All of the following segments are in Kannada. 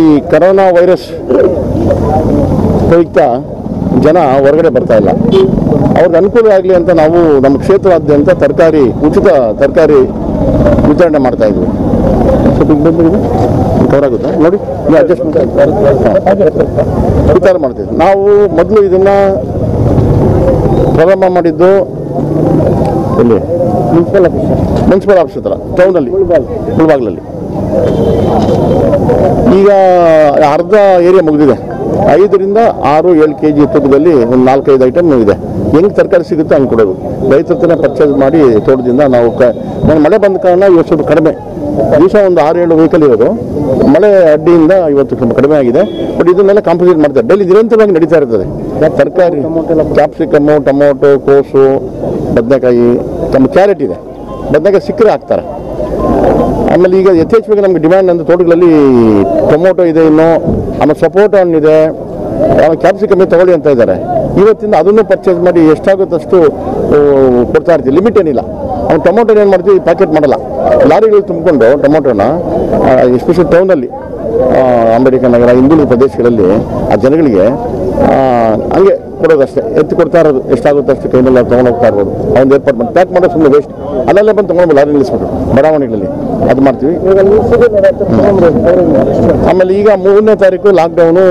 ಈ ಕರೋನಾ ವೈರಸ್ ಪ್ರಯುಕ್ತ ಜನ ಹೊರಗಡೆ ಬರ್ತಾ ಇಲ್ಲ ಅವ್ರಿಗೆ ಅನುಕೂಲ ಆಗಲಿ ಅಂತ ನಾವು ನಮ್ಮ ಕ್ಷೇತ್ರದಾದ್ಯಂತ ತರಕಾರಿ ಉಚಿತ ತರಕಾರಿ ವಿತರಣೆ ಮಾಡ್ತಾ ಇದ್ವಿ ಸ್ವಲ್ಪ ಹಿಂಗ್ ಬಂದ್ಬಿಡಿ. ಕವರ್ ಆಗುತ್ತಾ ನೋಡಿ ನೀವು ಅಡ್ಜಸ್ಟ್ ವಿಚಾರ ಮಾಡ್ತೀವಿ ನಾವು ಮೊದಲು ಇದನ್ನ ಪ್ರಾರಂಭ ಮಾಡಿದ್ದು ಎಲ್ಲಿ ಮುನ್ಸಿಪಲ್ ಆಫೀಸ್ ಮುನ್ಸಿಪಲ್ ಆಫೀಸ್ ಹತ್ರ ಟೌನಲ್ಲಿ ಮುಳಬಾಗ್ಲಲ್ಲಿ ಈಗ ಅರ್ಧ ಏರಿಯಾ ಮುಗಿದಿದೆ ಐದರಿಂದ ಆರು ಏಳು ಕೆ ಜಿ ತೂಕದಲ್ಲಿ ಒಂದು ನಾಲ್ಕೈದು ಐಟಮ್ ಇದೆ ಹೆಂಗೆ ತರಕಾರಿ ಸಿಗುತ್ತೆ ಹಂಗೆ ಕೊಡೋದು ರೈತರ ಹತ್ರನೇ ಪರ್ಚೇಸ್ ಮಾಡಿ ತೋಟದಿಂದ ನಾವು ಕ ನಾನು ಮಳೆ ಬಂದ ಕಾರಣ ಇವತ್ತು ಸ್ವಲ್ಪ ಕಡಿಮೆ ದಿವಸ ಒಂದು ಆರು ಏಳು ವೆಹಿಕಲ್ ಇರೋದು ಮಳೆ ಅಡ್ಡಿಯಿಂದ ಇವತ್ತು ಸ್ವಲ್ಪ ಕಡಿಮೆ ಆಗಿದೆ ಬಟ್ ಇದನ್ನೆಲ್ಲ ಕಾಂಪೋಸಿಟ್ ಮಾಡ್ತಾರೆ ಡೈಲಿ ನಿರಂತರವಾಗಿ ನಡೀತಾ ಇರ್ತದೆ ತರಕಾರಿ ಕ್ಯಾಪ್ಸಿಕಮ್ಮು ಟೊಮೊಟೊ ಕೋಸು ಬದನೆಕಾಯಿ ನಮ್ಮ ಕ್ಯಾರೆಟ್ ಇದೆ ಬದನೆಕಾಯಿ ಸಿಕ್ಕರೆ ಹಾಕ್ತಾರೆ ಆಮೇಲೆ ಈಗ ಯಥೇಚ್ಛವಾಗಿ ನಮಗೆ ಡಿಮ್ಯಾಂಡ್ ಅಂದ್ರೆ ತೋಟಗಳಲ್ಲಿ ಟೊಮೊಟೊ ಇದೆ ಇನ್ನು ಆಮೇಲೆ ಸಪೋಟ ಹಣ್ಣಿದೆ ಆಮೇಲೆ ಕ್ಯಾಪ್ಸಿಕಮ್ ತಗೊಳ್ಳಿ ಅಂತ ಇದ್ದಾರೆ ಇವತ್ತಿಂದ ಅದನ್ನು ಪರ್ಚೇಸ್ ಮಾಡಿ ಎಷ್ಟಾಗುತ್ತೋ ಅಷ್ಟು ಆ, ಕೊಡ್ತಾ ಇರ್ತೀವಿ ಲಿಮಿಟ್ ಏನಿಲ್ಲ ಅವ್ನು ಟೊಮೊಟೊ ಏನು ಮಾಡ್ತೀವಿ ಪ್ಯಾಕೆಟ್ ಮಾಡಲ್ಲ ಲಾರಿಗಳು ತುಂಬಿಕೊಂಡು ಟೊಮೊಟೊನ ಎಸ್ಪೆಷಲಿ ಟೌನಲ್ಲಿ ಅಂಬೇಡ್ಕರ್ ನಗರ ಹಿಂದುಳಿದ ಪ್ರದೇಶಗಳಲ್ಲಿ ಆ ಜನಗಳಿಗೆ ಆ, ಹಂಗೆ ಕೊಡೋದಷ್ಟೇ ಎತ್ತಿ ಕೊಡ್ತಾ ಇರೋದು ಎಷ್ಟಾಗುತ್ತೆ ಅಷ್ಟು ಕೈನೆಲ್ಲ ತೊಗೊಂಡು ಹೋಗ್ತಾ ಇರ್ಬೋದು ಅವ್ನು ಏರ್ಪಾಡು ಮಾಡಿ ಪ್ಯಾಕ್ ಮಾಡೋದು ಸುಮ್ಮನೆ ವೇಸ್ಟ್ ಅಲ್ಲಲ್ಲೇ ಬಂದು ತೊಗೊಂಡು ಲಾರಿ ನಿಲ್ಲಿಸ್ಬಿಟ್ಟು ಬಡಾವಣೆಗಳಲ್ಲಿ ಅದು ಮಾಡ್ತೀವಿ ಆಮೇಲೆ ಈಗ ಮೂರನೇ ತಾರೀಕು ಲಾಕ್ಡೌನು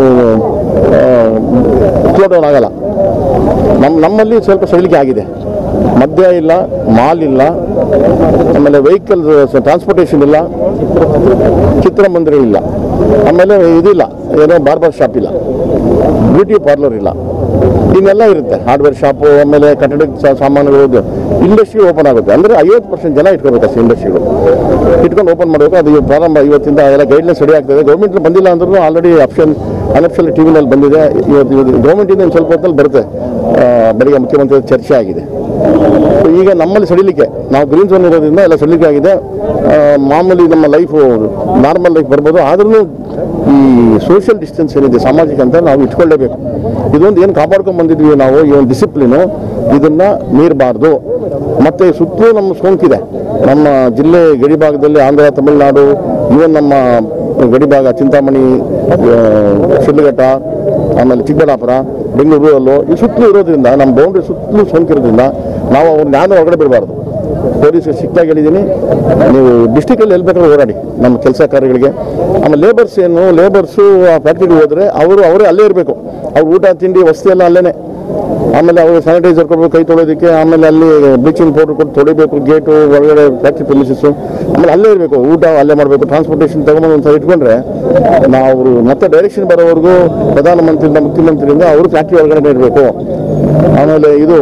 ಕ್ಲೋ ಡೌನ್ ಆಗಲ್ಲ ನಮ್ಮ ನಮ್ಮಲ್ಲಿ ಸ್ವಲ್ಪ ಸಡಿಲಿಕೆ ಆಗಿದೆ ಮದ್ಯ ಇಲ್ಲ ಮಾಲ್ ಇಲ್ಲ ಆಮೇಲೆ ವೆಹಿಕಲ್ ಟ್ರಾನ್ಸ್ಪೋರ್ಟೇಷನ್ ಇಲ್ಲ ಚಿತ್ರಮಂದಿರಗಳಿಲ್ಲ ಆಮೇಲೆ ಇದಿಲ್ಲ ಏನೋ ಬಾರ್ಬರ್ ಶಾಪ್ ಇಲ್ಲ ಬ್ಯೂಟಿ ಪಾರ್ಲರ್ ಇಲ್ಲ ಇನ್ನೆಲ್ಲ ಇರುತ್ತೆ ಹಾರ್ಡ್ವೇರ್ ಶಾಪು ಆಮೇಲೆ ಕಟ್ಟಡದ ಸಾ- ಸಾಮಾನುಗಳು ಇಂಡಸ್ಟ್ರಿ ಓಪನ್ ಆಗುತ್ತೆ ಅಂದರೆ ಐವತ್ತು ಪರ್ಸೆಂಟ್ ಜನ ಇಟ್ಕೋಬೇಕು ಅಷ್ಟೇ ಇಂಡಸ್ಟ್ರಿಗಳು ಇಟ್ಕೊಂಡು ಓಪನ್ ಮಾಡಬೇಕು ಅದು ಇವಾಗ ಪ್ರಾರಂಭ ಇವತ್ತಿಂದ ಎಲ್ಲ ಗೈಡ್ಲೈನ್ಸ್ ರೆಡಿ ಆಗ್ತದೆ ಗೌರ್ಮೆಂಟ್ ಬಂದಿಲ್ಲ ಅಂದ್ರೂ ಆಲ್ರೆಡಿ ಆಪ್ಷನ್ ಅನಫಿಷಿಯಲ್ ಟಿ ವಿನಲ್ಲಿ ಬಂದಿದೆ ಇವತ್ತು ಇವತ್ತು ಗೌರ್ಮೆಂಟಿಂದ ಒಂದು ಸ್ವಲ್ಪ ಹೊತ್ತಲ್ಲಿ ಬರುತ್ತೆ ಆ, ಬೆಳಿಗ್ಗೆ ಮುಖ್ಯಮಂತ್ರಿ ಚರ್ಚೆ ಆಗಿದೆ ಸೊ ಈಗ ನಮ್ಮಲ್ಲಿ ಸಡಿಲಿಕೆ ನಾವು ಗ್ರೀನ್ ಝೋನ್ ಇರೋದ್ರಿಂದ ಎಲ್ಲ ಸಡಿಲಿಕೆ ಆಗಿದೆ ಆ, ಮಾಮೂಲಿ ನಮ್ಮ ಲೈಫು ನಾರ್ಮಲ್ ಲೈಫ್ ಬರ್ಬೋದು ಆದ್ರೂ ಈ ಸೋಷಿಯಲ್ ಡಿಸ್ಟೆನ್ಸ್ ಏನಿದೆ ಸಾಮಾಜಿಕ ಅಂತ ನಾವು ಇಟ್ಕೊಳ್ಳೇಬೇಕು ಇದೊಂದು ಏನು ಕಾಪಾಡ್ಕೊಂಡು ಬಂದಿದ್ವಿ ನಾವು ಈ ಒಂದು ಡಿಸಿಪ್ಲಿನು ಇದನ್ನ ಮೀರಬಾರ್ದು ಮತ್ತೆ ಸುತ್ತಲೂ ನಮ್ಮ ಸೋಂಕಿದೆ ನಮ್ಮ ಜಿಲ್ಲೆ ಗಡಿ ಭಾಗದಲ್ಲಿ ಆಂಧ್ರ ತಮಿಳುನಾಡು ಇವನ್ ನಮ್ಮ ಗಡಿ ಭಾಗ ಚಿಂತಾಮಣಿ ಆ, ಶಿಡ್ಲಘಟ್ಟ ಆಮೇಲೆ ಚಿಕ್ಕಬಳ್ಳಾಪುರ ಬೆಂಗಳೂರು ಈ ಸುತ್ತಲೂ ಇರೋದ್ರಿಂದ ನಮ್ಮ ಬೌಂಡ್ರಿ ಸುತ್ತಲೂ ಸೋಂಕಿರೋದ್ರಿಂದ ನಾವು ಅವ್ರನ್ನ ನಾನು ಹೊರಗಡೆ ಬಿಡಬಾರ್ದು ಪೊಲೀಸ್ ಸಿಕ್ಕಾಗಿ ಹೇಳಿದ್ದೀನಿ ನೀವು ಡಿಸ್ಟಿಕಲ್ಲಿ ಎಲ್ಲಿ ಬೇಕಾದ್ರೂ ಓಡಾಡಿ ನಮ್ಮ ಕೆಲಸ ಕಾರ್ಯಗಳಿಗೆ ಆಮೇಲೆ ಲೇಬರ್ಸ್ ಏನು ಲೇಬರ್ಸು ಆ ಫ್ಯಾಕ್ಟ್ರಿಗೆ ಹೋದರೆ ಅವರು ಅವರೇ ಅಲ್ಲೇ ಇರಬೇಕು ಅವ್ರು ಊಟ ತಿಂಡಿ ವಸತಿ ಎಲ್ಲ ಅಲ್ಲೇ ಆಮೇಲೆ ಅವರು ಸ್ಯಾನಿಟೈಸರ್ ಕೊಡಬೇಕು ಕೈ ತೊಳೆಯೋದಕ್ಕೆ ಆಮೇಲೆ ಅಲ್ಲಿ ಬ್ಲೀಚಿಂಗ್ ಪೌಡರ್ ಕೊಟ್ಟು ತೊಳಿಬೇಕು ಗೇಟು ಒಳಗಡೆ ಫ್ಯಾಕ್ಟ್ರಿ ಪ್ರಿಮಿಸಸ್ಸು ಆಮೇಲೆ ಅಲ್ಲೇ ಇರಬೇಕು ಊಟ ಅಲ್ಲೇ ಮಾಡಬೇಕು ಟ್ರಾನ್ಸ್ಪೋರ್ಟೇಷನ್ ತಗೊಂಡು ಒಂದು ಸಲ ಇಟ್ಕೊಂಡ್ರೆ ನಾವು ಮತ್ತೆ ಡೈರೆಕ್ಷನ್ ಬರೋವರೆಗೂ ಪ್ರಧಾನಮಂತ್ರಿಯಿಂದ ಮುಖ್ಯಮಂತ್ರಿಯಿಂದ ಅವರು ಫ್ಯಾಕ್ಟ್ರಿ ಒಳಗಡೆ ಇರಬೇಕು ಆಮೇಲೆ ಇದು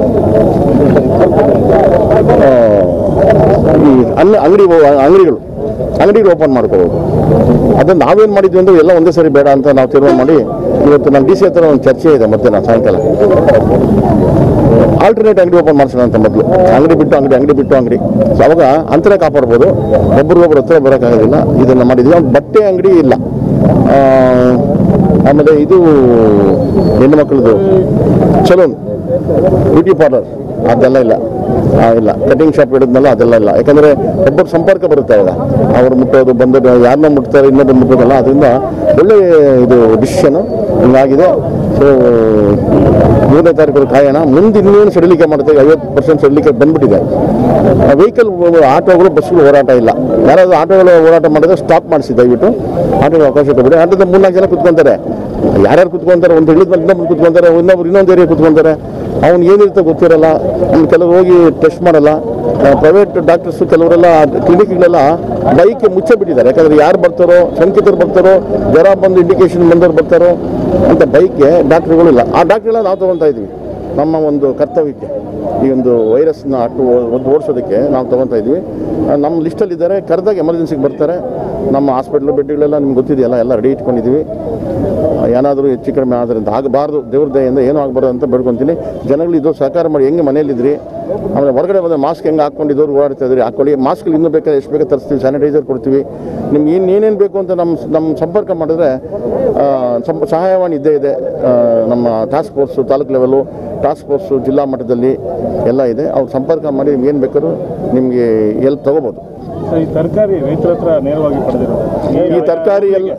ಆ, ಈ ಅನ್ನ ಅಂಗಡಿ ಅಂಗಡಿಗಳು ಅಂಗಡಿಗಳು ಓಪನ್ ಮಾಡ್ಕೋಬೋದು ಅದನ್ನ ನಾವೇನು ಮಾಡಿದ್ವಿ ಅಂದ್ರೆ ಎಲ್ಲ ಒಂದೇ ಸರಿ ಬೇಡ ಅಂತ ನಾವು ತೀರ್ಮಾನ ಮಾಡಿ ಇವತ್ತು ನಮ್ಮ ಡಿ ಸಿ ಹತ್ರ ಒಂದು ಚರ್ಚೆ ಇದೆ ಮತ್ತೆ ನಾನು ಸಾಯಂಕಾಲ ಆಲ್ಟರ್ನೇಟ್ ಅಂಗಡಿ ಓಪನ್ ಮಾಡಿಸೋಣ ಅಂತ ಮೊದಲು ಅಂಗಡಿ ಬಿಟ್ಟು ಅಂಗಡಿ ಅಂಗಡಿ ಬಿಟ್ಟು ಅಂಗಡಿ ಸೊ ಅವಾಗ ಅಂತರ ಕಾಪಾಡ್ಬೋದು ಒಬ್ರಿಗೊಬ್ರು ಹತ್ರ ಬರೋಕ್ಕಾಗೋದಿಲ್ಲ ಇದನ್ನು ಮಾಡಿದ್ವಿ ಒಂದು ಬಟ್ಟೆ ಅಂಗಡಿ ಇಲ್ಲ ಆ, ಆಮೇಲೆ ಇದು ಹೆಣ್ಣು ಮಕ್ಕಳದು ಸಲೂನ್ ಬ್ಯೂಟಿ ಪಾರ್ಲರ್ ಅದೆಲ್ಲ ಇಲ್ಲ ಆ, ಇಲ್ಲ ಕಟಿಂಗ್ ಶಾಪ್ ಇಡೋದ್ನೆಲ್ಲ ಅದೆಲ್ಲ ಇಲ್ಲ ಯಾಕಂದ್ರೆ ಒಬ್ಬರು ಸಂಪರ್ಕ ಬರುತ್ತೆ ಅವಾಗ ಅವ್ರು ಮುಟ್ಟೋದು ಬಂದು ಯಾರನ್ನ ಮುಟ್ತಾರೆ ಇನ್ನೊಬ್ಬರು ಮುಟ್ಟೋದಲ್ಲ ಅದರಿಂದ ಒಳ್ಳೆ ಇದು ಡಿಸಿಷನ್ ಹಿಂಗಾಗಿದೆ ಸೊ ಮೂರನೇ ತಾರೀಕು ಕಾಯೋಣ ಮುಂದೆ ಇನ್ನೇನು ಸಡಿಲಿಕೆ ಮಾಡುತ್ತೆ ಐವತ್ತು ಪರ್ಸೆಂಟ್ ಸಡಿಲಿಕೆ ಬಂದ್ಬಿಟ್ಟಿದೆ ವೆಹಿಕಲ್ ಆಟೋಗಳು ಬಸ್ಗಳು ಹೋರಾಟ ಇಲ್ಲ ಯಾರಾದರೂ ಆಟೋಗಳು ಹೋರಾಟ ಮಾಡಿದ್ರೆ ಸ್ಟಾಪ್ ಮಾಡಿಸಿ ದಯವಿಟ್ಟು ಆಟೋಗೆ ಅವಕಾಶ ಕೊಟ್ಬಿಡಿ ಆಟೋದ ಮೂರ್ನಾಲ್ಕು ಜನ ಕುತ್ಕೊಂತಾರೆ ಯಾರ್ಯಾರು ಕುತ್ಕೊಂತಾರೆ ಒಂದು ಇಳಿದ ಮೇಲೆ ಇನ್ನೊಬ್ರು ಕುತ್ಕೊಂತಾರೆ ಇನ್ನೊಬ್ರು ಇನ್ನೊಂದು ಏರಿಯಾ ಕುತ್ಕೊಂತಾರೆ ಅವ್ನು ಏನಿರುತ್ತೆ ಗೊತ್ತಿರಲ್ಲ ಅವ್ನು ಕೆಲವರು ಹೋಗಿ ಟೆಸ್ಟ್ ಮಾಡಲ್ಲ ಪ್ರೈವೇಟ್ ಡಾಕ್ಟರ್ಸು ಕೆಲವರೆಲ್ಲ ಕ್ಲಿನಿಕ್ಗಳೆಲ್ಲ ಬೈಕ್ ಮುಚ್ಚೆ ಬಿಟ್ಟಿದ್ದಾರೆ ಯಾಕಂದ್ರೆ ಯಾರು ಬರ್ತಾರೋ ಶಂಕಿತರು ಬರ್ತಾರೋ ಜ್ವರ ಬಂದು ಇಂಡಿಕೇಶನ್ ಬಂದವ್ರು ಬರ್ತಾರೋ ಅಂತ ಬೈಕ್ಗೆ ಡಾಕ್ಟ್ರುಗಳಿಲ್ಲ ಆ ಡಾಕ್ಟ್ರೆಲ್ಲ ನಾವು ತಗೊಳ್ತಾ ಇದ್ವಿ ನಮ್ಮ ಒಂದು ಕರ್ತವ್ಯಕ್ಕೆ ಈ ಒಂದು ವೈರಸ್ನ ಅಟ್ಟು ಒಂದು ಓಡಿಸೋದಕ್ಕೆ ನಾವು ತಗೊತಾ ಇದ್ವಿ ಆ, ನಮ್ಮ ಲಿಸ್ಟಲ್ಲಿ ಇದ್ದಾರೆ ಕರೆದಾಗ ಎಮರ್ಜೆನ್ಸಿಗೆ ಬರ್ತಾರೆ ನಮ್ಮ ಹಾಸ್ಪಿಟ್ಲು ಬೆಡ್ಗಳೆಲ್ಲ ನಿಮ್ಗೆ ಗೊತ್ತಿದೆಯಲ್ಲ ಎಲ್ಲ ರೆಡಿ ಇಟ್ಕೊಂಡಿದ್ದೀವಿ ಏನಾದರೂ ಹೆಚ್ಚು ಕಡಿಮೆ ಆದ್ದರಿಂದ ಆಗಬಾರ್ದು ದೇವ್ರ ದಯೆಯಿಂದ ಏನೂ ಆಗಬಾರ್ದು ಅಂತ ಬೇಡ್ಕೊತೀನಿ ಜನಗಳು ಇದು ಸಹಕಾರ ಮಾಡಿ ಹೆಂಗೆ ಮನೇಲಿದ್ರಿ ಆಮೇಲೆ ಹೊರಗಡೆ ಬಂದ ಮಾಸ್ಕ್ ಹೆಂಗೆ ಹಾಕ್ಕೊಂಡಿದ್ದವ್ರು ಓಡಾಡ್ತಾ ಇದ್ರಿ ಹಾಕೊಳ್ಳಿ ಮಾಸ್ಕ್ ಇನ್ನೂ ಬೇಕಾದ್ರೆ ಎಷ್ಟು ಬೇಕಾದ್ರೆ ತರಿಸ್ತೀವಿ ಸ್ಯಾನಿಟೈಸರ್ ಕೊಡ್ತೀವಿ ನಿಮ್ಗೆ ಏನು ಏನೇನು ಬೇಕು ಅಂತ ನಮ್ಮ ನಮ್ಮ ಸಂಪರ್ಕ ಮಾಡಿದ್ರೆ ಆ, ಸಂಪ ಸಹಾಯವಾಣಿ ಇದ್ದೇ ಇದೆ ಆ, ನಮ್ಮ task force taluk level task force ಜಿಲ್ಲಾ ಮಟ್ಟದಲ್ಲಿ ಎಲ್ಲ ಇದೆ ಅವ್ರು ಸಂಪರ್ಕ ಮಾಡಿ ಏನು ಬೇಕಾದ್ರೂ ನಿಮಗೆ ಎಲ್ಲಿ ತೊಗೋಬೋದು ಸೊ ಈ ತರಕಾರಿ ರೈತರ ಹತ್ರ ನೇರವಾಗಿ ಪಡೆದಿರೋದು ಈ ತರಕಾರಿ ಎಲ್ಲ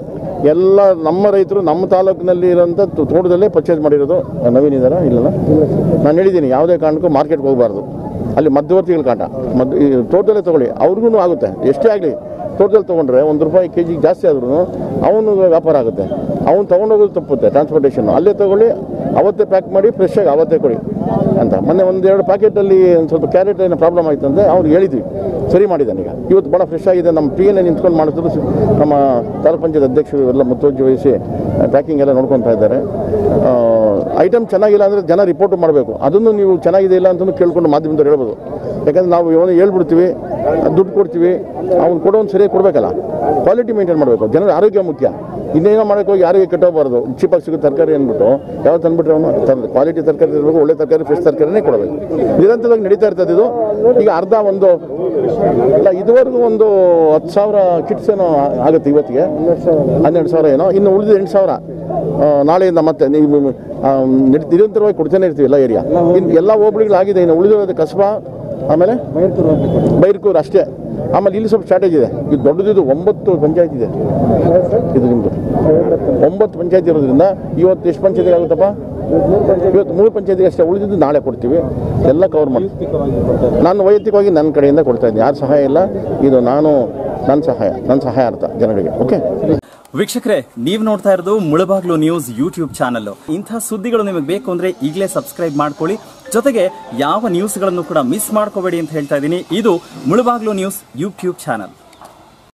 ಎಲ್ಲ ನಮ್ಮ ರೈತರು ನಮ್ಮ ತಾಲೂಕಿನಲ್ಲಿ ಇರೋಂಥ ತೋ- ತೋಟದಲ್ಲೇ ಪರ್ಚೇಸ್ ಮಾಡಿರೋದು ನವೀನ್ ಇದ್ದಾರಾ ಇಲ್ಲಲ್ಲ ನಾನು ಹೇಳಿದ್ದೀನಿ ಯಾವುದೇ ಕಾರಣಕ್ಕೂ ಮಾರ್ಕೆಟ್ಗೆ ಹೋಗಬಾರ್ದು ಅಲ್ಲಿ ಮಧ್ಯವರ್ತಿಗಳ ಕಾಟ ಮದ್ ಈ ತೋಟದಲ್ಲೇ ತೊಗೊಳ್ಳಿ ಅವ್ರಿಗೂ ಆಗುತ್ತೆ ಎಷ್ಟೇ ಆಗಲಿ ತೋಟದಲ್ಲಿ ತೊಗೊಂಡ್ರೆ ಒಂದು ರೂಪಾಯಿ ಕೆ ಜಿಗೆ ಜಾಸ್ತಿ ಆದ್ರೂ ಅವನು ವ್ಯಾಪಾರ ಆಗುತ್ತೆ ಅವ್ನು ತೊಗೊಂಡೋಗೋದು ತಪ್ಪುತ್ತೆ ಟ್ರಾನ್ಸ್ಪೋರ್ಟೇಷನ್ ಅಲ್ಲೇ ತೊಗೊಳ್ಳಿ ಅವತ್ತೇ ಪ್ಯಾಕ್ ಮಾಡಿ ಫ್ರೆಶ್ ಆಗಿ ಅವತ್ತೇ ಕೊಡಿ ಅಂತ ಮೊನ್ನೆ ಒಂದೆರಡು ಪ್ಯಾಕೆಟಲ್ಲಿ ಒಂದು ಸ್ವಲ್ಪ ಕ್ಯಾರೆಟ್ ಏನೋ ಪ್ರಾಬ್ಲಮ್ ಆಯ್ತು ಅಂದರೆ ಅವ್ರು ಹೇಳಿದ್ವಿ ಸರಿ ಮಾಡಿದ್ದಾನೆ ಈಗ ಇವತ್ತು ಭಾಳ ಫ್ರೆಶ್ ಆಗಿದೆ ನಮ್ಮ ಪಿ ಎನ್ ನಿಂತ್ಕೊಂಡು ಮಾಡಿದ್ರು ಸ- ನಮ್ಮ ತಾಲೂಕ್ ಪಂಚಾಯತ್ ಅಧ್ಯಕ್ಷರು ಎಲ್ಲ ಮುತುವರ್ಜಿ ವಹಿಸಿ ಪ್ಯಾಕಿಂಗ್ ಎಲ್ಲ ನೋಡ್ಕೊತಾ ಇದ್ದಾರೆ ಐಟಮ್ ಚೆನ್ನಾಗಿಲ್ಲ ಅಂದರೆ ಜನ ರಿಪೋರ್ಟ್ ಮಾಡಬೇಕು ಅದನ್ನು ನೀವು ಚೆನ್ನಾಗಿದೆ ಇಲ್ಲ ಅಂತಲೂ ಕೇಳ್ಕೊಂಡು ಮಾಧ್ಯಮದವ್ರು ಹೇಳ್ಬೋದು ಯಾಕಂದ್ರೆ ನಾವು ಇವನು ಹೇಳ್ಬಿಡ್ತೀವಿ ದುಡ್ಡು ಕೊಡ್ತೀವಿ ಅವ್ನು ಕೊಡೋನು ಸರಿಯಾಗಿ ಕೊಡಬೇಕಲ್ಲ ಕ್ವಾಲಿಟಿ ಮೇಂಟೈನ್ ಮಾಡಬೇಕು ಜನರ ಆರೋಗ್ಯ ಮುಖ್ಯ ಇನ್ನೇನೋ ಮಾಡೋಕೆ ಹೋಗಿ ಯಾರಿಗೆ ಕೆಟ್ಟೋಗ್ಬಾರ್ದು ಚೀಪಾಗಿ ಸಿಗೋ ತರಕಾರಿ ಅಂದ್ಬಿಟ್ಟು ಯಾವ್ದು ತಂದ್ಬಿಟ್ರೆ ಅವನು ಕ್ವಾಲಿಟಿ ತರಕಾರಿ ಇರಬೇಕು ಒಳ್ಳೆ ತರಕಾರಿ ಫ್ರೆಶ್ ತರಕಾರಿನೇ ಕೊಡಬೇಕು ನಿರಂತರವಾಗಿ ನಡೀತಾ ಇರ್ತದೆ ಇದು ಈಗ ಅರ್ಧ ಒಂದು ಅಲ್ಲ ಇದುವರೆಗೂ ಒಂದು ಹತ್ತು ಸಾವಿರ ಕಿಟ್ಸ್ ಏನೋ ಆಗುತ್ತೆ ಇವತ್ತಿಗೆ ಹನ್ನೆರಡು ಸಾವಿರ ಏನೋ ಇನ್ನು ಉಳಿದ ಎಂಟು ಸಾವಿರ ಆ, ನಾಳೆಯಿಂದ ಮತ್ತೆ ನೀವು ಆ, ನಿರ್- ನಿರಂತರವಾಗಿ ಕೊಡ್ತಾನೆ ಇರ್ತೀವಿ ಎಲ್ಲ ಏರಿಯಾ ಇನ್ನು ಎಲ್ಲ ಹೋಬಳಿಗಳಾಗಿದೆ ಇನ್ನು ಉಳಿದಿರೋದು ಕಸಬಾ ಆಮೇಲೆ ಬೈರ್ಕೂರು ಅಷ್ಟೇ ಆಮೇಲೆ ಇಲ್ಲಿ ಸ್ವಲ್ಪ ಶಾರ್ಟೇಜ್ ಇದೆ ಇದು ದೊಡ್ಡದಿದು ಒಂಬತ್ತು ಪಂಚಾಯತ್ ಇದೆ ಇದು ನಿಮ್ಮದು ಒಂಬತ್ತು ಪಂಚಾಯತ್ ಇರೋದ್ರಿಂದ ಇವತ್ತು ಎಷ್ಟು ಪಂಚಾಯತಿಗೆ ಆಗುತ್ತಪ್ಪ ಇವತ್ತು ಮೂರು ಪಂಚಾಯತಿಗೆ ಅಷ್ಟೇ ಉಳಿದಿದ್ದು ನಾಳೆ ಕೊಡ್ತೀವಿ ಎಲ್ಲ ಕವರ್ ಮಾಡಿ ನಾನು ವೈಯಕ್ತಿಕವಾಗಿ ನನ್ನ ಕಡೆಯಿಂದ ಕೊಡ್ತಾ ಇದ್ದೀನಿ ಯಾರು ಸಹಾಯ ಇಲ್ಲ ಇದು ನಾನು ನನ್ನ ಸಹಾಯ ನನ್ನ ಸಹಾಯ ಅರ್ಥ ಜನಗಳಿಗೆ ಓಕೆ ವೀಕ್ಷಕರೇ ನೀವು ನೋಡ್ತಾ ಇರೋದು ಮುಳಬಾಗ್ಲು ನ್ಯೂಸ್ ಯೂಟ್ಯೂಬ್ ಚಾನಲ್ ಇಂಥ ಸುದ್ದಿಗಳು ನಿಮಗೆ ಬೇಕು ಅಂದ್ರೆ ಈಗಲೇ ಸಬ್ಸ್ಕ್ರೈಬ್ ಮಾಡ್ಕೊಳ್ಳಿ ಜೊತೆಗೆ ಯಾವ ನ್ಯೂಸ್ಗಳನ್ನು ಕೂಡ ಮಿಸ್ ಮಾಡ್ಕೋಬೇಡಿ ಅಂತ ಹೇಳ್ತಾ ಇದ್ದೀನಿ ಇದು ಮುಳಬಾಗ್ಲು ನ್ಯೂಸ್ ಯೂಟ್ಯೂಬ್ ಚಾನಲ್